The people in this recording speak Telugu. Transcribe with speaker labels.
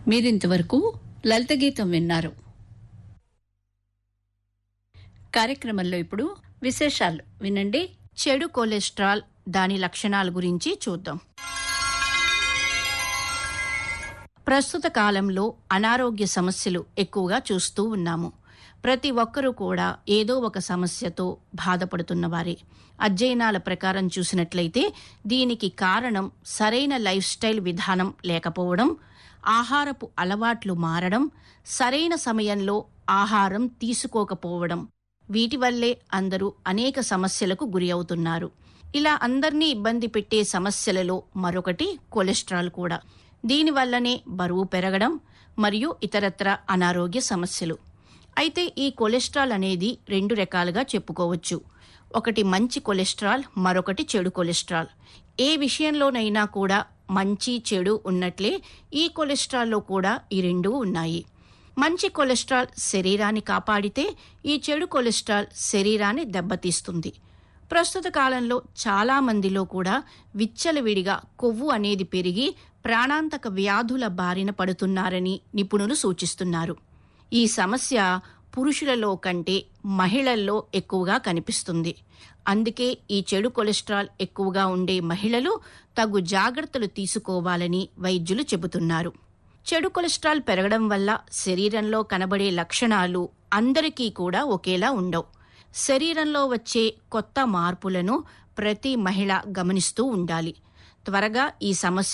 Speaker 1: మీరింతవరకు లలిత గీతం విన్నారు కార్యక్రమంలో ఇప్పుడు విశేషాలు వినండి
Speaker 2: చెడు కొలెస్ట్రాల్ దాని లక్షణాల గురించి చూద్దాం ప్రస్తుత కాలంలో అనారోగ్య సమస్యలు ఎక్కువగా చూస్తూ ఉన్నాము ప్రతి ఒక్కరూ కూడా ఏదో ఒక సమస్యతో బాధపడుతున్నవారే అధ్యయనాల ప్రకారం చూసినట్లయితే దీనికి కారణం సరైన లైఫ్ స్టైల్ విధానం లేకపోవడం ఆహారపు అలవాట్లు మారడం సరైన సమయంలో ఆహారం తీసుకోకపోవడం వీటి వల్లే అందరూ అనేక సమస్యలకు గురి అవుతున్నారు ఇలా అందర్నీ ఇబ్బంది పెట్టే సమస్యలలో మరొకటి కొలెస్ట్రాల్ కూడా దీనివల్లనే బరువు పెరగడం మరియు ఇతరత్ర అనారోగ్య సమస్యలు అయితే ఈ కొలెస్ట్రాల్ అనేది రెండు రకాలుగా చెప్పుకోవచ్చు ఒకటి మంచి కొలెస్ట్రాల్ మరొకటి చెడు కొలెస్ట్రాల్ ఏ విషయంలోనైనా కూడా మంచి చెడు ఉన్నట్లే ఈ కొలెస్ట్రాల్లో కూడా ఈ రెండూ ఉన్నాయి మంచి కొలెస్ట్రాల్ శరీరాన్ని కాపాడితే ఈ చెడు కొలెస్ట్రాల్ శరీరాన్ని దెబ్బతీస్తుంది ప్రస్తుత కాలంలో చాలా మందిలో కూడా విచ్చలవిడిగా కొవ్వు అనేది పెరిగి ప్రాణాంతక వ్యాధుల బారిన పడుతున్నారని నిపుణులు సూచిస్తున్నారు ఈ సమస్య పురుషులలో కంటే మహిళల్లో ఎక్కువగా కనిపిస్తుంది అందుకే ఈ చెడు కొలెస్ట్రాల్ ఎక్కువగా ఉండే మహిళలు తగు జాగ్రత్తలు తీసుకోవాలని వైద్యులు చెబుతున్నారు చెడు కొలెస్ట్రాల్ పెరగడం వల్ల శరీరంలో కనబడే లక్షణాలు అందరికీ కూడా ఒకేలా ఉండవు శరీరంలో వచ్చే కొత్త మార్పులను ప్రతి మహిళ గమనిస్తూ ఉండాలి త్వరగా ఈ సమస్య